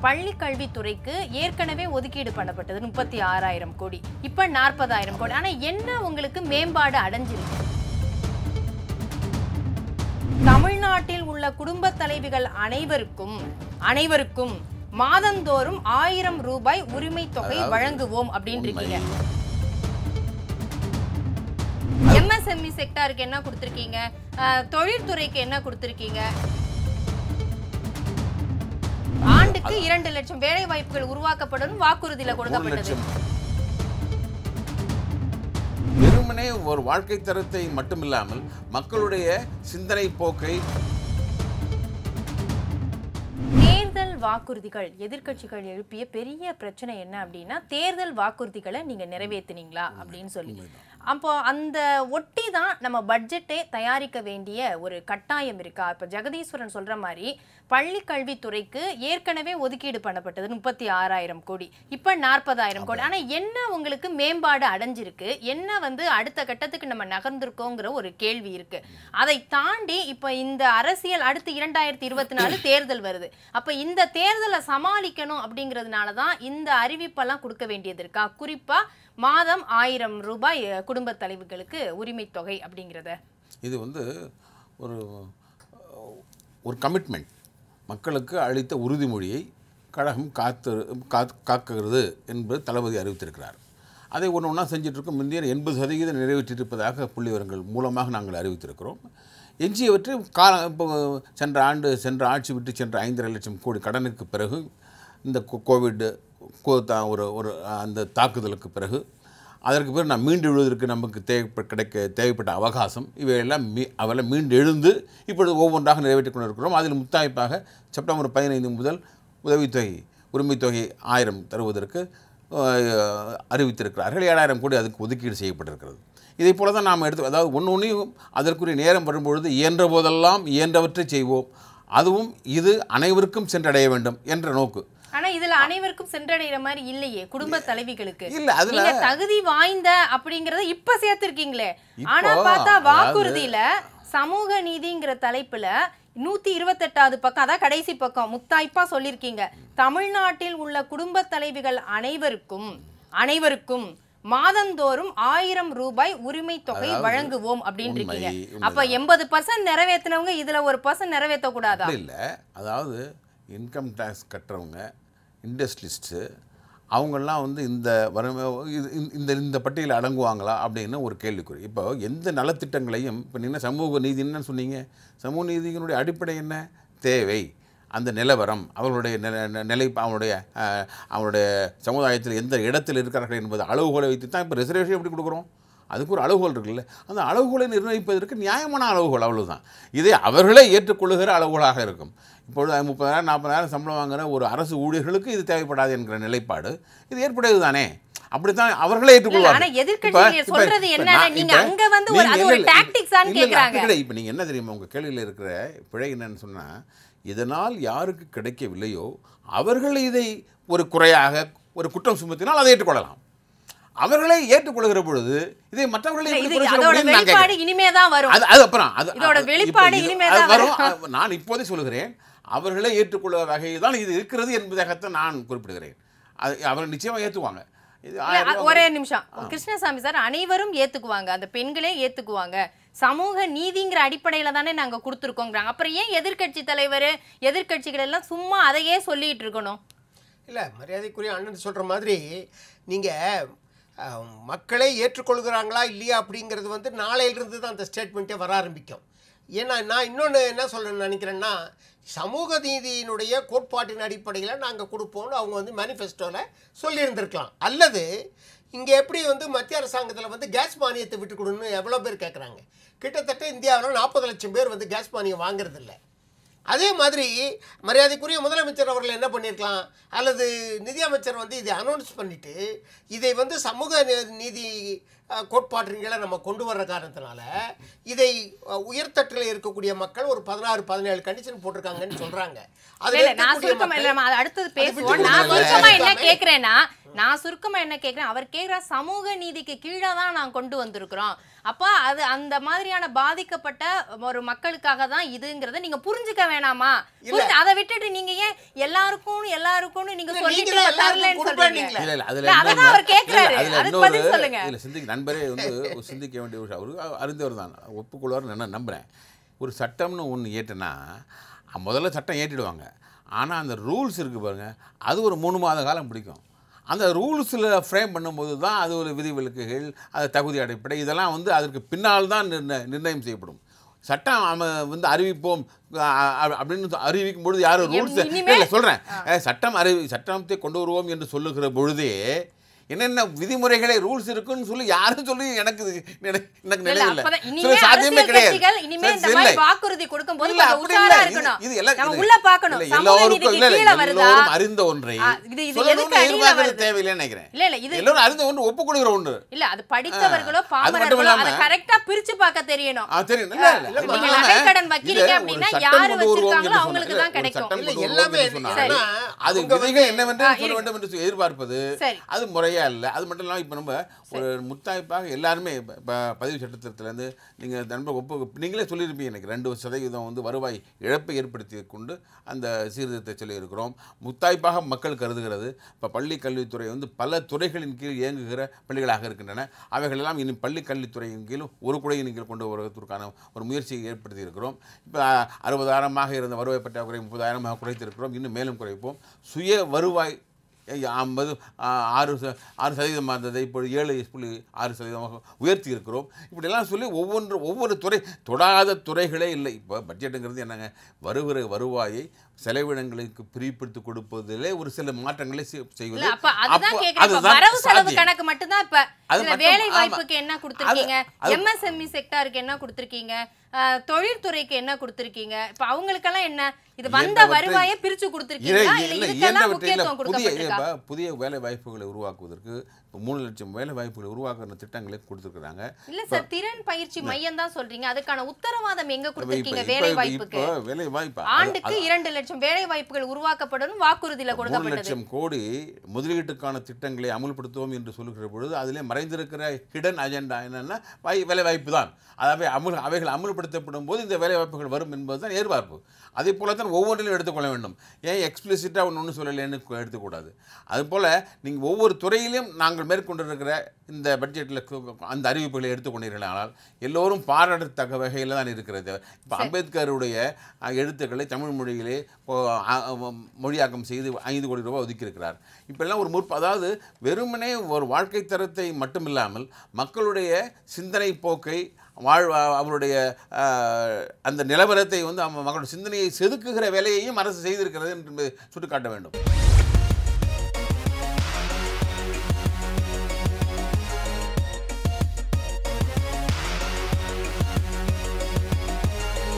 பள்ளி கல்வித்துறைக்கு ஏற்கனவே ஒதுக்கீடு பண்ணப்பட்டது முப்பத்தி ஆறாயிரம் கோடி இப்ப நாற்பதாயிரம் கோடி ஆனா என்ன உங்களுக்கு மேம்பாடு அடைஞ்சிருக்கு தமிழ்நாட்டில் உள்ள குடும்ப தலைவிகள் அனைவருக்கும் அனைவருக்கும் மாதந்தோறும் ஆயிரம் ரூபாய் உரிமை தொகை வழங்குவோம் அப்படின்னு இருக்கீங்க எம்எஸ்எம்இ செக்டாருக்கு என்ன கொடுத்துருக்கீங்க அஹ், தொழில்துறைக்கு என்ன கொடுத்துருக்கீங்க ஆண்டுக்கு இரண்டு லட்சம் வேலை வாய்ப்புகள் உருவாக்கப்படும் வாக்குறுதியில ஒரு கொடுக்கப்பட்டது லட்சம் வெறுமனே ஒரு வாழ்க்கை தரத்தை மட்டுமில்லாமல் மக்களுடைய சிந்தனை போக்கை தேர்தல் வாக்குறுதிகள் எதிர்க்கட்சிகள் எழுப்பிய பெரிய பிரச்சனை என்ன அப்படின்னா தேர்தல் வாக்குறுதிகளை நீங்க நிறைவேத்துனீங்களா அப்படின்னு சொல்லி அப்போ அந்த ஒட்டி தான் நம்ம பட்ஜெட்டே தயாரிக்க வேண்டிய ஒரு கட்டாயம் இருக்கா இப்போ ஜெகதீஸ்வரன் சொல்ற மாதிரி பள்ளி கல்வித்துறைக்கு ஏற்கனவே ஒதுக்கீடு பண்ணப்பட்டது முப்பத்தி ஆறாயிரம் கோடி இப்ப நாற்பதாயிரம் கோடி ஆனா என்ன உங்களுக்கு மேம்பாடு அடைஞ்சிருக்கு என்ன வந்து அடுத்த கட்டத்துக்கு நம்ம நகர்ந்திருக்கோங்கிற ஒரு கேள்வி இருக்கு அதை தாண்டி இப்ப இந்த அரசியல் அடுத்து இரண்டாயிரத்தி இருபத்தி நாலு தேர்தல் வருது அப்ப இந்த தேர்தலை சமாளிக்கணும் அப்படிங்கிறதுனால தான் இந்த அறிவிப்பெல்லாம் கொடுக்க வேண்டியது இருக்கா குறிப்பா மாதம் ஆயிரம் ரூபாய் அஹ், குடும்பத் தலைவிகளுக்கு உரிமை தொகை அப்படிங்கிறத இது வந்து ஒரு ஒரு கமிட்மெண்ட் மக்களுக்கு அளித்த உறுதிமொழியை கழகம் காத்து காத் காக்கிறது என்பது தளபதி அறிவித்திருக்கிறார் அதை ஒன்று ஒன்றா செஞ்சிட்ருக்கோம் இந்தியர் எண்பது சதவீதம் நிறைவேற்றியிருப்பதாக புள்ளிவிவரங்கள் மூலமாக நாங்கள் அறிவித்திருக்கிறோம் எஞ்சியவற்றை கால இப்போ சென்ற ஆண்டு சென்ற ஆட்சி விட்டு சென்ற ஐந்தரை லட்சம் கோடி கடனுக்கு பிறகு இந்த கோ- கோவிட் கோ தா- ஒரு ஒரு அந்த தாக்குதலுக்கு பிறகு அதற்கு பிறகு நான் மீண்டு எழுவதற்கு நமக்கு தேவை கிடைக்க தேவைப்பட்ட அவகாசம் இவையெல்லாம் மீ அவெல்லாம் மீண்டு எழுந்து இப்பொழுது ஒவ்வொன்றாக நிறைவேற்றிக் கொண்டிருக்கிறோம் அதில் முத்தாய்ப்பாக செப்டம்பர் பதினைந்து முதல் உதவித்தொகை உரிமைத்தொகை ஆயிரம் தருவதற்கு அஹ், அறிவித்திருக்கிறார்கள் ஏழாயிரம் கோடி அதுக்கு ஒதுக்கீடு செய்யப்பட்டிருக்கிறது இதை போல தான் நாம் எடுத்து அதாவது ஒன்று ஒன்றையும் அதற்குரிய நேரம் வரும்பொழுது இயன்ற போதெல்லாம் இயன்றவற்றை செய்வோம் அதுவும் இது அனைவருக்கும் சென்றடைய வேண்டும் என்ற நோக்கு ஆனா இதுல அனைவருக்கும் சென்றடைகிற மாதிரி இல்லையே குடும்ப தலைவிகளுக்கு இல்ல அதுல நீங்க தகுதி வாய்ந்த அப்படிங்கறத இப்ப சேர்த்திருக்கீங்களே இப்போ, ஆனா பார்த்தா அதாவது- வாக்குறுதியில சமூக நீதிங்கிற தலைப்புல நூத்தி இருபத்தெட்டாவது பக்கம் அதான் கடைசி பக்கம் முத்தாய்ப்பா சொல்லியிருக்கீங்க தமிழ்நாட்டில் உள்ள குடும்ப தலைவிகள் அனைவருக்கும் அனைவருக்கும் மாதந்தோறும் ஆயிரம் ரூபாய் உரிமை தொகை அதாவது வழங்குவோம் அப்படின்னு உண்மை, இருக்கீங்க அப்ப எண்பது பர்சன்ட் நிறைவேத்தினவங்க இதுல ஒரு பர்சன்ட் நிறைவேற்ற கூடாதா அப்படி இல்லை அதாவது இன்கம் டேக்ஸ் கட்டுறவங்க இண்டஸ்ட்ரிஸ்ட்டு அவங்கெல்லாம் வந்து இந்த வறுமை இது இந்த- இந்த இந்த பட்டியலில் அடங்குவாங்களா அப்படின்னு ஒரு கேள்விக்குறி இப்போ எந்த நலத்திட்டங்களையும் இப்போ நீங்கள் சமூக நீதி என்னன்னு சொன்னீங்க சமூக நீதியினுடைய அடிப்படை என்ன தேவை அந்த நிலவரம் அவர்களுடைய நில- நி- நிலை அவனுடைய அஹ், அவனுடைய சமுதாயத்தில் எந்த இடத்தில் இருக்கிறார்கள் என்பது அளவுகோலை வைத்து தான் இப்போ ரிசர்வேஷன் எப்படி கொடுக்குறோம் அதுக்கு ஒரு அளவுகோல் இருக்குல்ல அந்த அளவுகோலை நிர்ணயிப்பதற்கு நியாயமான அளவுகோல் அவ்வளவுதான் இதை அவர்களே ஏற்றுக்கொள்ளுகிற அளவுகோலாக இருக்கும் இப்பொழுது முப்பதாயிரம் நாற்பதாயிரம் சம்பளம் வாங்குற ஒரு அரசு ஊழியர்களுக்கு இது தேவைப்படாது என்கிற நிலைப்பாடு இது ஏற்புடையது தானே அப்படித்தான் அவர்களே இல்ல, ஏற்றுக்கொள்வார்கள் ஆனா எதிர்க்கட்சிகள் இப்ப- சொல்றது இப்ப என்னன்னா, நான் நீங்க இப்ப அங்க வந்து ஒரு- நீங்க அது ஒரு இல்ல, இல்ல, tactics ஆன்னு இல்ல, இல்ல, கேக்குறாங்க. அப்படி கிடையாது. இப்ப நீங்க என்ன தெரியுமா உங்க கேள்வியில் இருக்கிற பிழை என்னன்னு சொன்னா இதனால் யாருக்கு கிடைக்கவில்லையோ அவர்கள் இதை ஒரு குறையாக ஒரு குற்றம் சுமத்தினால் அதை ஏற்றுக்கொள்ளலாம் அவர்களே ஏற்றுக்கொள்கிற பொழுது இதை மற்றவர்களை இல்ல, எப்படி இது குறை சொல்ல அதோட முடியும்னு நான் வெளிப்பாடு கேட்கிறேன். இனிமே தான் வரும் அது அது அப்புறம் அது இதோட அது- வெளிப்பாடு இப்போ இது- இனிமே அது தான் வரும் வரும். அது நான் இப்போதே சொல்லுகிறேன் அவர்களே ஏற்றுக்கொள்ளும் வகையில் தான் இது இருக்கிறது என்பதாகத்தான் நான் குறிப்பிடுகிறேன் அது அவர் நிச்சயமா ஏற்றுவாங்க இது இல்ல, ஆயிரம் அ- ரூபாய் ஒரே நிமிஷம் கிருஷ்ணசாமி சார் அனைவரும் ஏத்துக்குவாங்க அந்த பெண்களே ஏத்துக்குவாங்க சமூக நீதிங்கிற அடிப்படையில தானே நாங்க கொடுத்துருக்கோங்கிறாங்க அப்புறம் ஏன் எதிர்க்கட்சி தலைவர் எதிர்க்கட்சிகள் எல்லாம் சும்மா அதையே சொல்லிட்டு இருக்கணும் இல்லை மரியாதைக்குரிய அண்ணன் சொல்கிற மாதிரி நீங்கள் மக்களே ஏற்றுக்கொள்கிறாங்களா இல்லையா அப்படிங்கிறது வந்து நாளையிலிருந்து தான் அந்த ஸ்டேட்மெண்ட்டே வர ஆரம்பிக்கும் ஏன்னா நான் இன்னொன்று என்ன சொல்கிறேன்னு நினைக்கிறேன்னா சமூக நீதியினுடைய கோட்பாட்டின் அடிப்படையில் நாங்கள் கொடுப்போம்னு அவங்க வந்து மேனிஃபெஸ்டோவில் சொல்லியிருந்திருக்கலாம் அல்லது இங்கே எப்படி வந்து மத்திய அரசாங்கத்தில் வந்து கேஸ் மானியத்தை விட்டு கொடுன்னு எவ்வளோ பேர் கேட்குறாங்க கிட்டத்தட்ட இந்தியாவில் நாற்பது லட்சம் பேர் வந்து கேஸ் மானியம் வாங்குறதில்ல அதே மாதிரி மரியாதைக்குரிய முதலமைச்சர் அவர்கள் என்ன பண்ணியிருக்கலாம் அல்லது நிதியமைச்சர் வந்து இதை அனௌன்ஸ் பண்ணிட்டு இதை வந்து சமூக நீ- நீதி அஹ், கோட்பாட்டின் கீழே நம்ம கொண்டு வர்ற காரணத்தினால இதை அஹ், உயர்தட்டில் இருக்கக்கூடிய மக்கள் ஒரு பதினாறு பதினேழு கண்டிஷன் போட்டிருக்காங்கன்னு சொல்றாங்க இல்ல, அதுல இல்ல, நான் இருக்கக்கூடிய சுருக்கமா இல்ல, மக்கள் நம்ம அது அடுத்தது விட்டு பேசுவோம் நான் கொடுங்க. சுருக்கமா என்ன பேசாம. கேக்குறேன்னா நான் சுருக்கமா என்ன கேக்குறேன் அவர் கேக்குற சமூக நீதிக்கு கீழே தான் நான் கொண்டு வந்திருக்கிறோம் அப்ப அது அந்த மாதிரியான பாதிக்கப்பட்ட ஒரு மக்களுக்காக தான் இதுங்கறத நீங்க புரிஞ்சுக்க வேணாமா புரிஞ்சு- அதை விட்டுட்டு நீங்க ஏன் எல்லாருக்கும் எல்லாருக்கும் நீங்க இல்ல, சொல்லிட்டு நீங்களே எல்லாருக்கும் தரலன்னு கொடுப்பேன்னீங்களே. சொல்றீங்க இல்ல இல்ல அதுல இல்ல, அதான் இன்னொன்னு- அவர் கேக்குறாரு. இல்ல, அதுல அதுக்கு இன்னொரு- பதில் சொல்லுங்க. இல்ல சிந்திக்க நண்பரே வந்து ஒரு சிந்திக்க வேண்டிய விஷயம் அவரு அறிந்தவர் தான் ஒப்புக்கொள்வார் நான் நம்புறேன் ஒரு சட்டம்னு ஒன்று ஏற்றுனா முதல்ல சட்டம் ஏற்றிடுவாங்க ஆனால் அந்த ரூல்ஸ் இருக்கு பாருங்க அது ஒரு மூணு மாத காலம் பிடிக்கும் அந்த ரூல்ஸில் ஃப்ரேம் பண்ணும்போது தான் அது ஒரு விதிவிலக்குகள் அது தகுதி அடிப்படை இதெல்லாம் வந்து அதற்கு பின்னால் தான் நிர்ண- நிர்ணயம் செய்யப்படும் சட்டம் நம்ம வந்து அறிவிப்போம் அ- அ- அப்படின்னு அறிவிக்கும் பொழுது யாரும் ரூல்ஸ் இனிமே- இல்லை சொல்கிறேன் சட்டம் அறிவி சட்டத்தை கொண்டு வருவோம் என்று சொல்லுகிற பொழுதே என்னென்ன விதிமுறைகளே ரூல்ஸ் இருக்குன்னு சொல்லி யாரும் சொல்லி எனக்கு இது- எனக்கு எனக்கு இல்ல, நினைவில்லை அப்பதான் சில இனிமே சாத்தியமே அரசியல் கிடையாது கட்சிகள் இனிமே இந்த சரி, மாதிரி இல்லை. வாக்குறுதி கொடுக்கும்போது இல்ல, கொஞ்சம் அப்படி உஷாரா இல்லை. இது- இருக்கணும் இது எல்லாம் நம்ம இது- உள்ள பார்க்கணும் இல்லை, சமூக எல்லோருக்கும் நீதிக்கு இல்லை, கீழே வருதா எல்லோரும் அறிந்த ஒன்றை ஆ, இது- இது சொல்லணும்னு எதுக்கு அடியில எதிர்பார்க்கறது வருது? தேவையில்லைன்னு நினைக்கிறேன் இல்ல இல்ல இது எல்லோரும் அறிந்த ஒன்று ஒப்புக்கொள்கிற ஒன்று இல்ல அது படித்தவர்களோ அது மட்டும் பாமரர்களோ இல்லாம- அதை கரெக்டா பிரிச்சு பார்க்க தெரியணும் ஆ, தெரியும். இல்ல, இல்ல, இல்ல, அது நீங்க மட்டும் நகைக்கடன் இல்லாம, வைக்கிறீங்க இல்ல, ஒரு அப்படின்னா சட்டம் யாரு கொண்டு வருவோம் வச்சிருக்காங்களோ என்று அவங்களுக்கு சொன்னா- தான் ஒரு கிடைக்கும். சட்டம் இல்ல, கொண்டு வருவோம் எல்லாமே என்று சொன்னா, என்னன்னா, அது அவங்க விதிகள் என்னவென்று ஆ, சொல்ல இருக்கு. வேண்டும் என்று எதிர்பார்ப்பது சரி. அது முறையா இல்லை அது மட்டும் இல்லாமல் இப்போ நம்ம ஒரு முத்தாய்ப்பாக எல்லாருமே இப்போ பதிவு சட்டத்திலேருந்து நீங்கள் நண்பர் ஒப்பு நீங்களே சொல்லியிருப்பீங்க எனக்கு ரெண்டு சதவீதம் வந்து வருவாய் இழப்பை ஏற்படுத்தி கொண்டு அந்த சீர்திருத்தத்தை சொல்லியிருக்கிறோம் முத்தாய்ப்பாக மக்கள் கருதுகிறது இப்போ பள்ளி கல்வித்துறை வந்து பல துறைகளின் கீழ் இயங்குகிற பள்ளிகளாக இருக்கின்றன அவைகளெல்லாம் இனி பள்ளி கல்வித்துறையின் கீழும் ஒரு குடையின் கீழ் கொண்டு வருவதற்கான ஒரு முயற்சியை ஏற்படுத்தி இருக்கிறோம் இப்போ அறுபதாயிரமாக இருந்த வருவாய் பற்றாக்குறை முப்பதாயிரமாக குறைத்திருக்கிறோம் இன்னும் மேலும் குறைப்போம் சுய வருவாய் ஐம்பது ஆறு ச- ஆறு சதவீதமாக இருந்ததை இப்பொழுது ஏழு புள்ளி ஆறு சதவீதமாக உயர்த்தி இருக்கிறோம் இப்படியெல்லாம் சொல்லி ஒவ்வொன்று ஒவ்வொரு துறை தொடாத துறைகளே இல்லை இப்போ பட்ஜெட்டுங்கிறது என்னங்க வருகிற வருவாயை செலவினங்களுக்கு பிரிப்படுத்தி கொடுப்பதிலே ஒரு சில மாற்றங்களை செய்- இல்ல செய்வது அப்ப அதுதான் அப்போ கேக்குறேன் இப்ப அதுதான் வரவு செலவு சாத்தியம். கணக்கு மட்டும்தான் இப்ப அது இதுல மட்டும், வேலை ஆமா. வாய்ப்புக்கு என்ன கொடுத்திருக்கீங்க அது- எம்எஸ்எம்இ செக்டாருக்கு என்ன கொடுத்திருக்கீங்க அஹ், தொழில்துறைக்கு என்ன கொடுத்திருக்கீங்க இப்ப அவங்களுக்கெல்லாம் என்ன இது வந்த இயன்றவற்றை- வருவாயை பிரிச்சு இறை- கொடுத்திருக்கீங்களா இல்ல இல்லை, இதுக்கெல்லாம் இயன்றவற்றை முக்கியத்துவம் இல்லை, புதிய கொடுக்கப்பட்டிருக்கா இப்ப புதிய வேலை வாய்ப்புகளை உருவாக்குவதற்கு இப்ப மூணு லட்சம் வேலை வாய்ப்புகளை உருவாக்குற திட்டங்களை கொடுத்துருக்குறாங்க இல்ல சார் திறன் பயிற்சி மையம் தான் சொல்றீங்க அதுக்கான உத்தரவாதம் எங்க இப்ப- கொடுத்திருக்கீங்க இப்ப- வேலை இப்ப- வாய்ப்புக்கு இப்ப வேலை வாய்ப்பு ஆண்டுக்கு இரண்டு லட்சம் வேலை வாய்ப்புகள் உருவாக்கப்படும் வாக்குறுதியில மூணு கொடுக்கப்பட்டது லட்சம் கோடி முதலீட்டுக்கான திட்டங்களை அமுல்படுத்துவோம் என்று சொல்லுகிற பொழுது அதிலே மறைந்திருக்கிற ஹிடன் அஜெண்டா என்னன்னா வாய் வேலை வாய்ப்பு தான் அதாவது அமுல் அவைகள் அமுல்படுத்தப்படும் போது இந்த வேலை வாய்ப்புகள் வரும் என்பதுதான் எதிர்பார்ப்பு அதே போல தான் ஒவ்வொன்றிலும் எடுத்துக்கொள்ள வேண்டும் ஏன் எக்ஸ்பிளிசிட்டாக ஒன்று ஒன்று சொல்லலைன்னு கு- எடுத்துக்கூடாது அதுபோல் நீங்கள் ஒவ்வொரு துறையிலும் நாங்கள் மேற்கொண்டிருக்கிற இந்த பட்ஜெட்டில் அந்த அறிவிப்புகளை எடுத்துக்கொண்டீர்கள் ஆனால் எல்லோரும் பாராட்டத்தக்க வகையில் தான் இருக்கிறது இப்போ அம்பேத்கருடைய அஹ், எழுத்துக்களை தமிழ் மொழியிலே இப்போ, அ- அ- மொழியாக்கம் செய்து ஐந்து கோடி ரூபாய் ஒதுக்கியிருக்கிறார் இப்பெல்லாம் ஒரு முற்ப அதாவது வெறுமனே ஒரு வாழ்க்கை தரத்தை மட்டுமில்லாமல் மக்களுடைய சிந்தனை போக்கை வாழ் அவருடைய அஹ், அந்த நிலவரத்தை வந்து அவங்க மக்களுடைய சிந்தனையை செதுக்குகிற வேலையையும் அரசு செய்திருக்கிறது என்று சுட்டிக்காட்ட வேண்டும்